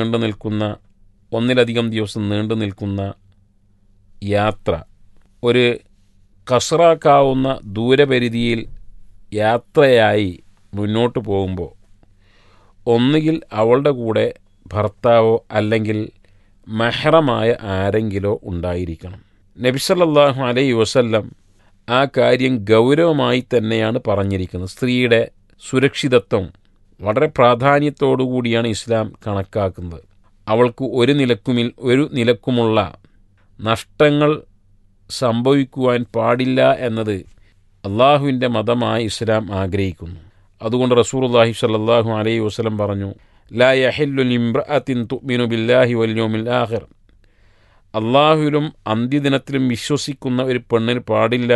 നീണ്ടു നിൽക്കുന്ന ഒന്നിലധികം ദിവസം നീണ്ടു നിൽക്കുന്ന യാത്ര ഒരു കസറാക്കാവുന്ന ദൂരപരിധിയിൽ യാത്രയായി മുന്നോട്ട് പോകുമ്പോൾ ഒന്നുകിൽ അവളുടെ കൂടെ ഭർത്താവോ അല്ലെങ്കിൽ മെഹറമായ ആരെങ്കിലോ ഉണ്ടായിരിക്കണം നബിസല്ലാഹു അലൈ വസല്ലം ആ കാര്യം ഗൗരവമായി തന്നെയാണ് പറഞ്ഞിരിക്കുന്നത് സ്ത്രീയുടെ സുരക്ഷിതത്വം വളരെ പ്രാധാന്യത്തോടു കൂടിയാണ് ഇസ്ലാം കണക്കാക്കുന്നത് അവൾക്ക് ഒരു നിലക്കുമിൽ ഒരു നിലക്കുമുള്ള നഷ്ടങ്ങൾ സംഭവിക്കുവാൻ പാടില്ല എന്നത് അള്ളാഹുവിൻ്റെ മതമായി ഇസ്ലാം ആഗ്രഹിക്കുന്നു അതുകൊണ്ട് റസൂർല്ലാഹി സല്ലാഹു അലൈഹി വസ്ലം പറഞ്ഞു ലാ യഹില്ലു ഇംറഅത്തിൻ തുഅ്മിനു ബില്ലാഹി വൽ യൗമിൽ ആഖിർ അള്ളാഹുവിലും അന്ത്യദിനത്തിലും വിശ്വസിക്കുന്ന ഒരു പെണ്ണിന് പാടില്ല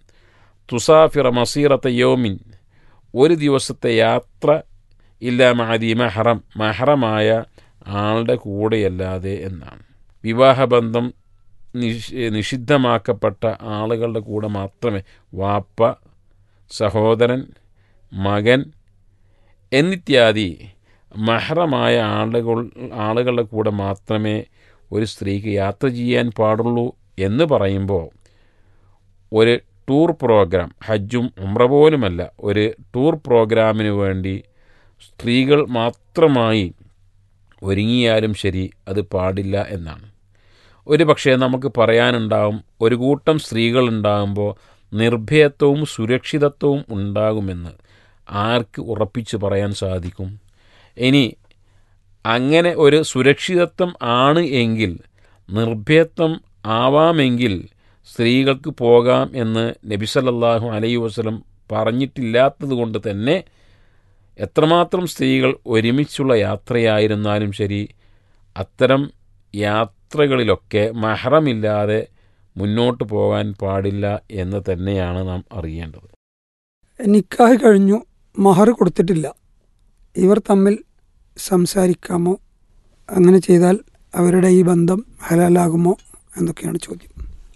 തുസാഫിറ മസീറത്തെ യോമിൻ ഒരു ദിവസത്തെ യാത്ര ഇല്ല മഹദി മെഹറം മെഹറമായ ആളുടെ കൂടെയല്ലാതെ എന്നാണ് വിവാഹബന്ധം നിഷ് നിഷിദ്ധമാക്കപ്പെട്ട ആളുകളുടെ കൂടെ മാത്രമേ വാപ്പ സഹോദരൻ മകൻ എന്നിത്യാദി മഹറമായ ആളുകൾ ആളുകളുടെ കൂടെ മാത്രമേ ഒരു സ്ത്രീക്ക് യാത്ര ചെയ്യാൻ പാടുള്ളൂ എന്ന് പറയുമ്പോൾ ഒരു ടൂർ പ്രോഗ്രാം ഹജ്ജും ഉമ്ര പോലുമല്ല ഒരു ടൂർ പ്രോഗ്രാമിന് വേണ്ടി സ്ത്രീകൾ മാത്രമായി ഒരുങ്ങിയാലും ശരി അത് പാടില്ല എന്നാണ് ഒരു പക്ഷേ നമുക്ക് പറയാനുണ്ടാവും ഒരു കൂട്ടം സ്ത്രീകൾ ഉണ്ടാകുമ്പോൾ നിർഭയത്വവും സുരക്ഷിതത്വവും ഉണ്ടാകുമെന്ന് ആർക്ക് ഉറപ്പിച്ച് പറയാൻ സാധിക്കും ഇനി അങ്ങനെ ഒരു സുരക്ഷിതത്വം ആണ് എങ്കിൽ നിർഭയത്വം ആവാമെങ്കിൽ സ്ത്രീകൾക്ക് പോകാം എന്ന് നബി സല്ലല്ലാഹു അലൈഹി വസല്ലം പറഞ്ഞിട്ടില്ലാത്തത് കൊണ്ട് തന്നെ എത്രമാത്രം സ്ത്രീകൾ ഒരുമിച്ചുള്ള യാത്രയായിരുന്നാലും ശരി അത്തരം യാത്രകളിലൊക്കെ മഹറമില്ലാതെ മുന്നോട്ട് പോകാൻ പാടില്ല എന്ന് തന്നെയാണ് നാം അറിയേണ്ടത് നിക്കാഹ് കഴിഞ്ഞു മഹർ കൊടുത്തിട്ടില്ല ഇവർ തമ്മിൽ സംസാരിക്കാമോ അങ്ങനെ ചെയ്താൽ അവരുടെ ഈ ബന്ധം ഹലാലാകുമോ എന്നൊക്കെയാണ് ചോദ്യം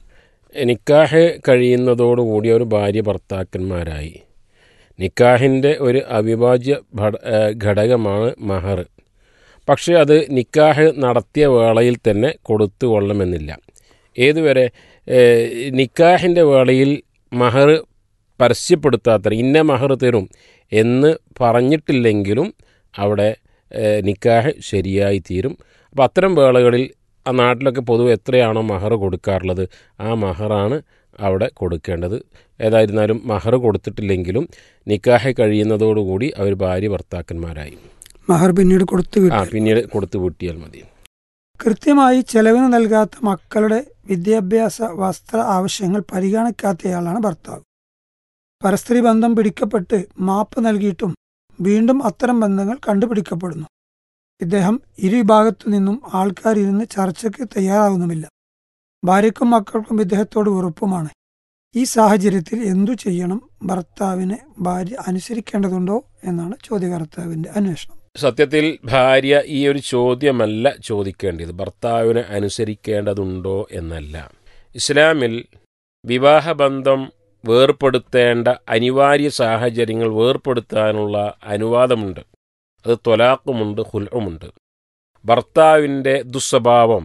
നിക്കാഹ് കഴിയുന്നതോടുകൂടി ഒരു ഭാര്യ ഭർത്താക്കന്മാരായി നിക്കാഹിൻ്റെ ഒരു അവിഭാജ്യ ഭട- ഏഹ് ഘടകമാണ് മഹർ പക്ഷേ അത് നിക്കാഹ് നടത്തിയ വേളയിൽ തന്നെ കൊടുത്തു കൊള്ളണമെന്നില്ല ഏതുവരെ ഏഹ് നിക്കാഹിൻ്റെ വേളയിൽ മഹർ പരസ്യപ്പെടുത്താത്ത ഇന്ന മഹർ തരും എന്ന് പറഞ്ഞിട്ടില്ലെങ്കിലും അവിടെ ഏഹ് നിക്കാഹ് ശരിയായി തീരും അപ്പോൾ അത്തരം വേളകളിൽ ആ നാട്ടിലൊക്കെ പൊതുവെ എത്രയാണോ മഹർ കൊടുക്കാറുള്ളത് ആ മഹറാണ് അവിടെ കൊടുക്കേണ്ടത് ഏതായിരുന്നാലും മഹർ കൊടുത്തിട്ടില്ലെങ്കിലും നിക്കാഹ് കഴിയുന്നതോടുകൂടി അവർ ഭാര്യ ഭർത്താക്കന്മാരായി മഹർ പിന്നീട് കൊടുത്തു ആ വിട്ടു പിന്നീട് കൊടുത്തു വീട്ടിയാൽ മതി കൃത്യമായി ചെലവിന് നൽകാത്ത മക്കളുടെ വിദ്യാഭ്യാസ വസ്ത്ര ആവശ്യങ്ങൾ പരിഗണിക്കാത്തയാളാണ് ഭർത്താവ് പരസ്ത്രീ ബന്ധം പിടിക്കപ്പെട്ട് മാപ്പ് നൽകിയിട്ടും വീണ്ടും അത്തരം ബന്ധങ്ങൾ കണ്ടുപിടിക്കപ്പെടുന്നു ഇദ്ദേഹം ഇരുവിഭാഗത്തു നിന്നും ആൾക്കാരിരുന്ന് ചർച്ചയ്ക്ക് തയ്യാറാകുന്നുമില്ല ഭാര്യയ്ക്കും മക്കൾക്കും ഇദ്ദേഹത്തോട് വെറുപ്പുമാണ് ഈ സാഹചര്യത്തിൽ എന്തു ചെയ്യണം ഭർത്താവിനെ ഭാര്യ അനുസരിക്കേണ്ടതുണ്ടോ എന്നാണ് ചോദ്യകർത്താവിന്റെ അന്വേഷണം സത്യത്തിൽ ഭാര്യ ഈ ഒരു ചോദ്യമല്ല ചോദിക്കേണ്ടത് ഭർത്താവിനെ അനുസരിക്കേണ്ടതുണ്ടോ എന്നല്ല ഇസ്ലാമിൽ വിവാഹബന്ധം വേർപ്പെടുത്തേണ്ട അനിവാര്യ സാഹചര്യങ്ങൾ വേർപ്പെടുത്താനുള്ള അനുവാദമുണ്ട് അത് തൊലാക്കുമുണ്ട് ഹുൽമുണ്ട് ഭർത്താവിൻ്റെ ദുസ്വഭാവം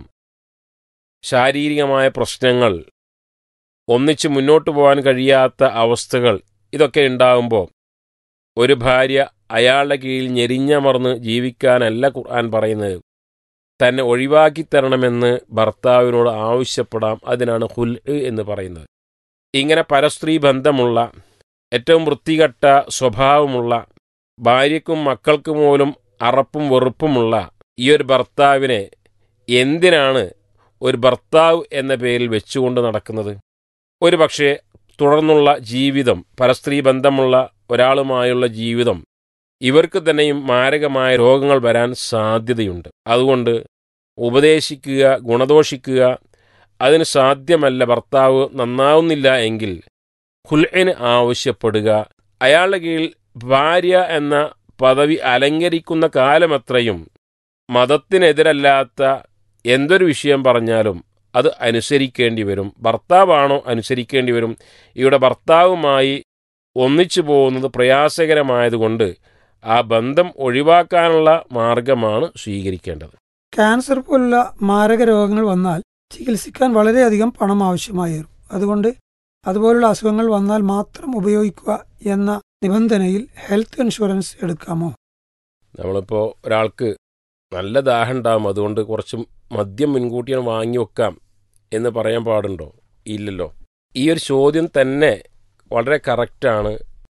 ശാരീരികമായ പ്രശ്നങ്ങൾ ഒന്നിച്ച് മുന്നോട്ട് പോകാൻ കഴിയാത്ത അവസ്ഥകൾ ഇതൊക്കെ ഉണ്ടാകുമ്പോൾ ഒരു ഭാര്യ അയാളുടെ കീഴിൽ ഞെരിഞ്ഞമർന്ന് ജീവിക്കാനല്ല ഖുർആൻ പറയുന്നത് തന്നെ ഒഴിവാക്കി തരണമെന്ന് ഭർത്താവിനോട് ആവശ്യപ്പെടാം അതിനാണ് ഹുൽ എന്ന് പറയുന്നത് ഇങ്ങനെ പരസ്ത്രീ ബന്ധമുള്ള ഏറ്റവും വൃത്തികെട്ട സ്വഭാവമുള്ള ഭാര്യയ്ക്കും മക്കൾക്കും പോലും അറപ്പും വെറുപ്പുമുള്ള ഈ ഒരു ഭർത്താവിനെ എന്തിനാണ് ഒരു ഭർത്താവ് എന്ന പേരിൽ വെച്ചുകൊണ്ട് നടക്കുന്നത് ഒരു പക്ഷേ തുടർന്നുള്ള ജീവിതം പരസ്ത്രീ ബന്ധമുള്ള ഒരാളുമായുള്ള ജീവിതം ഇവർക്ക് തന്നെയും മാരകമായ രോഗങ്ങൾ വരാൻ സാധ്യതയുണ്ട് അതുകൊണ്ട് ഉപദേശിക്കുക ഗുണദോഷിക്കുക അതിന് സാധ്യമല്ല ഭർത്താവ് നന്നാവുന്നില്ല എങ്കിൽ ഹുൽഇന് ആവശ്യപ്പെടുക അയാളുടെ കീഴിൽ ഭാര്യ എന്ന പദവി അലങ്കരിക്കുന്ന കാലമത്രയും മതത്തിനെതിരല്ലാത്ത എന്തൊരു വിഷയം പറഞ്ഞാലും അത് അനുസരിക്കേണ്ടി വരും ഭർത്താവാണോ അനുസരിക്കേണ്ടി വരും ഇവിടെ ഭർത്താവുമായി ഒന്നിച്ചു പോകുന്നത് പ്രയാസകരമായതുകൊണ്ട് ആ ബന്ധം ഒഴിവാക്കാനുള്ള മാർഗമാണ് സ്വീകരിക്കേണ്ടത് ക്യാൻസർ പോലുള്ള മാരക രോഗങ്ങൾ വന്നാൽ ചികിത്സിക്കാൻ വളരെയധികം പണം ആവശ്യമായി വരും അതുകൊണ്ട് അതുപോലുള്ള അസുഖങ്ങൾ വന്നാൽ മാത്രം ഉപയോഗിക്കുക എന്ന നിബന്ധനയിൽ ഹെൽത്ത് ഇൻഷുറൻസ് എടുക്കാമോ നമ്മളിപ്പോൾ ഒരാൾക്ക് നല്ല ദാഹം ഉണ്ടാകും അതുകൊണ്ട് കുറച്ച് മദ്യം മുൻകൂട്ടിയാണ് വാങ്ങി വെക്കാം എന്ന് പറയാൻ പാടുണ്ടോ ഇല്ലല്ലോ ഈ ഒരു ചോദ്യം തന്നെ വളരെ കറക്റ്റാണ്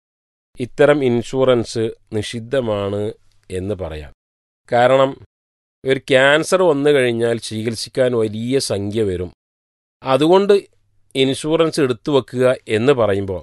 ഇത്തരം ഇൻഷുറൻസ് നിഷിദ്ധമാണ് എന്ന് പറയാം കാരണം ഒരു ക്യാൻസർ വന്നു കഴിഞ്ഞാൽ ചികിത്സിക്കാൻ വലിയ സംഖ്യ വരും അതുകൊണ്ട് ഇൻഷുറൻസ് എടുത്തു വെക്കുക എന്ന് പറയുമ്പോൾ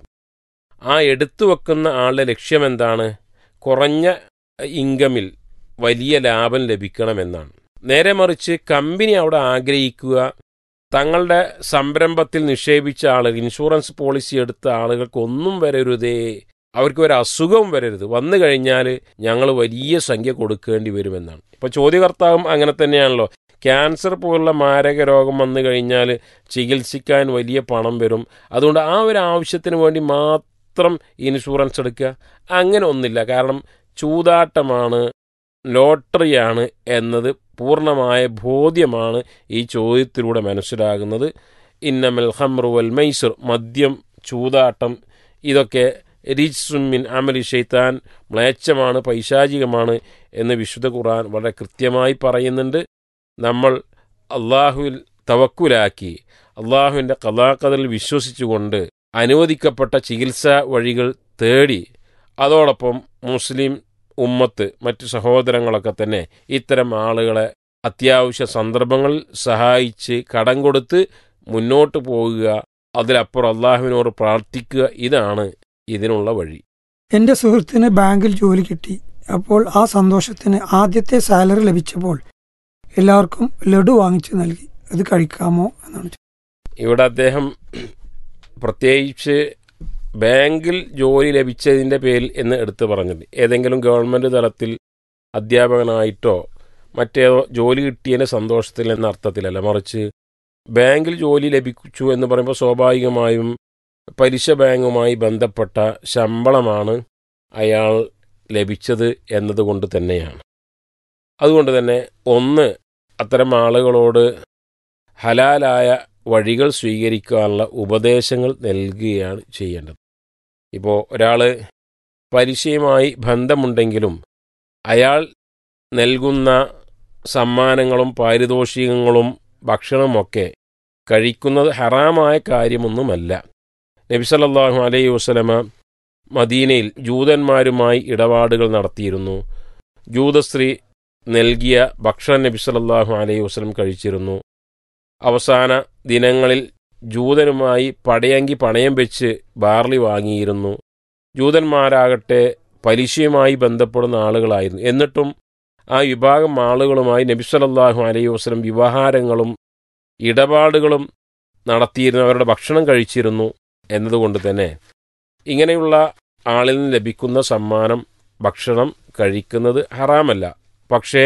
ആ എടുത്തു വെക്കുന്ന ആളുടെ ലക്ഷ്യം എന്താണ് കുറഞ്ഞ ഇൻകമിൽ വലിയ ലാഭം ലഭിക്കണമെന്നാണ് നേരെ മറിച്ച് കമ്പനി അവിടെ ആഗ്രഹിക്കുക തങ്ങളുടെ സംരംഭത്തിൽ നിക്ഷേപിച്ച ആളുകൾ ഇൻഷുറൻസ് പോളിസി എടുത്ത ആളുകൾക്ക് ഒന്നും വരരുതേ അവർക്ക് ഒരു അസുഖവും വരരുത് വന്നു കഴിഞ്ഞാൽ ഞങ്ങൾ വലിയ സംഖ്യ കൊടുക്കേണ്ടി വരുമെന്നാണ് ഇപ്പോൾ ചോദ്യകർത്താവും അങ്ങനെ തന്നെയാണല്ലോ ക്യാൻസർ പോലുള്ള മാരക രോഗം വന്നു കഴിഞ്ഞാൽ ചികിത്സിക്കാൻ വലിയ പണം വരും അതുകൊണ്ട് ആ ഒരു ആവശ്യത്തിന് വേണ്ടി മാത്രം ഇൻഷുറൻസ് എടുക്കുക അങ്ങനെ ഒന്നില്ല കാരണം ചൂതാട്ടമാണ് ലോട്ടറിയാണ് എന്നത് പൂർണ്ണമായ ബോധ്യമാണ് ഈ ചോദ്യത്തിലൂടെ മനസ്സിലാകുന്നത് ഇന്നമൽ ഹംറു വൽ മൈസർ മദ്യം ചൂതാട്ടം ഇതൊക്കെ റിജ്സുമിൻ അമലി ഷെയ്ത്താൻ മ്ലേച്ഛമാണ് പൈശാചികമാണ് എന്ന് വിശുദ്ധ ഖുർആൻ വളരെ കൃത്യമായി പറയുന്നുണ്ട് നമ്മൾ അള്ളാഹുവിൽ തവക്കുലാക്കി അള്ളാഹുവിൻ്റെ കലാകഥയിൽ വിശ്വസിച്ചുകൊണ്ട് അനുവദിക്കപ്പെട്ട ചികിത്സാ വഴികൾ തേടി അതോടൊപ്പം മുസ്ലിം ഉമ്മത്ത് മറ്റു സഹോദരങ്ങളൊക്കെ തന്നെ ഇത്തരം ആളുകളെ അത്യാവശ്യ സന്ദർഭങ്ങളിൽ സഹായിച്ച് കടം കൊടുത്ത് മുന്നോട്ട് പോകുക അതിലപ്പുറം അള്ളാഹുവിനോട് പ്രാർത്ഥിക്കുക ഇതാണ് ഇതിനുള്ള വഴി എന്റെ സുഹൃത്തിന് ബാങ്കിൽ ജോലി കിട്ടി അപ്പോൾ ആ സന്തോഷത്തിന് ആദ്യത്തെ സാലറി ലഭിച്ചപ്പോൾ എല്ലാവർക്കും ലഡു വാങ്ങിച്ചു നൽകി അത് കഴിക്കാമോ എന്നാണ് ചോദിച്ചത്. ഇവിടെ അദ്ദേഹം പ്രത്യേകിച്ച് ബാങ്കിൽ ജോലി ലഭിച്ചതിൻ്റെ പേരിൽ എന്ന് എടുത്തു പറഞ്ഞത് ഏതെങ്കിലും ഗവൺമെൻറ് തലത്തിൽ അധ്യാപകനായിട്ടോ മറ്റേതോ ജോലി കിട്ടിയതിൻ്റെ സന്തോഷത്തിൽ എന്ന അർത്ഥത്തിലല്ല മറിച്ച് ബാങ്കിൽ ജോലി ലഭിച്ചു എന്ന് പറയുമ്പോൾ സ്വാഭാവികമായും പലിശ ബാങ്കുമായി ബന്ധപ്പെട്ട ശമ്പളമാണ് അയാൾ ലഭിച്ചത് എന്നതുകൊണ്ട് തന്നെയാണ് അതുകൊണ്ട് തന്നെ ഒന്ന് അത്തരം ആളുകളോട് ഹലാലായ വഴികൾ സ്വീകരിക്കാനുള്ള ഉപദേശങ്ങൾ നൽകുകയാണ് ചെയ്യേണ്ടത് ഇപ്പോൾ ഒരാൾ പലിശയുമായി ബന്ധമുണ്ടെങ്കിലും അയാൾ നൽകുന്ന സമ്മാനങ്ങളും പാരിതോഷികങ്ങളും ഭക്ഷണമൊക്കെ കഴിക്കുന്നത് ഹറാമായ കാര്യമൊന്നുമല്ല നബി സല്ലല്ലാഹു അലൈഹി വസല്ലമ മദീനയിൽ ജൂതന്മാരുമായി ഇടപാടുകൾ നടത്തിയിരുന്നു ജൂതസ്ത്രീ നൽകിയ ഭക്ഷണം നബി സല്ലല്ലാഹു അലൈഹി വസല്ലം കഴിച്ചിരുന്നു അവസാന ദിനങ്ങളിൽ ജൂതനുമായി പടയങ്കി പണയം വെച്ച് ബാർലി വാങ്ങിയിരുന്നു ജൂതന്മാരാകട്ടെ പലിശയുമായി ബന്ധപ്പെടുന്ന ആളുകളായിരുന്നു എന്നിട്ടും ആ വിഭാഗം ആളുകളുമായി നബി സല്ലല്ലാഹു അലൈഹി വസല്ലം വ്യവഹാരങ്ങളും ഇടപാടുകളും നടത്തിയിരുന്നു അവരുടെ ഭക്ഷണം കഴിച്ചിരുന്നു എന്നതുകൊണ്ട് തന്നെ ഇങ്ങനെയുള്ള ആളിൽ നിന്ന് ലഭിക്കുന്ന സമ്മാനം ഭക്ഷണം കഴിക്കുന്നത് ഹറാമല്ല പക്ഷേ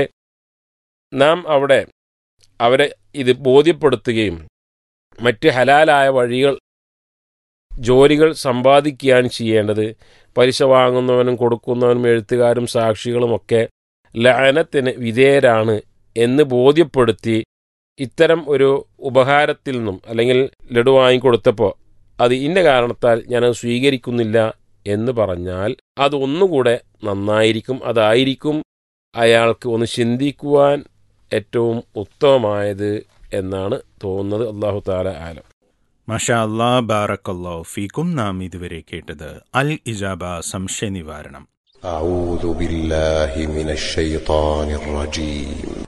നാം അവിടെ അവരെ ഇത് ബോധ്യപ്പെടുത്തുകയും മറ്റ് ഹലാലായ വഴികൾ ജോലികൾ സമ്പാദിക്കുകയാണ് ചെയ്യേണ്ടത് പലിശ വാങ്ങുന്നവനും കൊടുക്കുന്നവനും എഴുത്തുകാരും സാക്ഷികളുമൊക്കെ ലയനത്തിന് വിധേയരാണ് എന്ന് ബോധ്യപ്പെടുത്തി ഇത്തരം ഒരു ഉപഹാരത്തിൽ നിന്നും അല്ലെങ്കിൽ ലഡു വാങ്ങിക്കൊടുത്തപ്പോൾ അത് ഇന്ന കാരണത്താൽ ഞാനത് സ്വീകരിക്കുന്നില്ല എന്ന് പറഞ്ഞാൽ അത് ഒന്നുകൂടെ നന്നായിരിക്കും അതായിരിക്കും അയാൾക്ക് ഒന്ന് ചിന്തിക്കുവാൻ ഏറ്റവും ഉത്തമമായത് എന്നാണ് തോന്നുന്നത് അള്ളാഹു താല ആലം മഷാ അല്ലാ ബാറക്കല്ലാ ഫീക്കും നാം ഇതുവരെ കേട്ടത് അൽ ഇജാബ സംശയ നിവാരണം أعوذ بالله من الشيطان الرجيم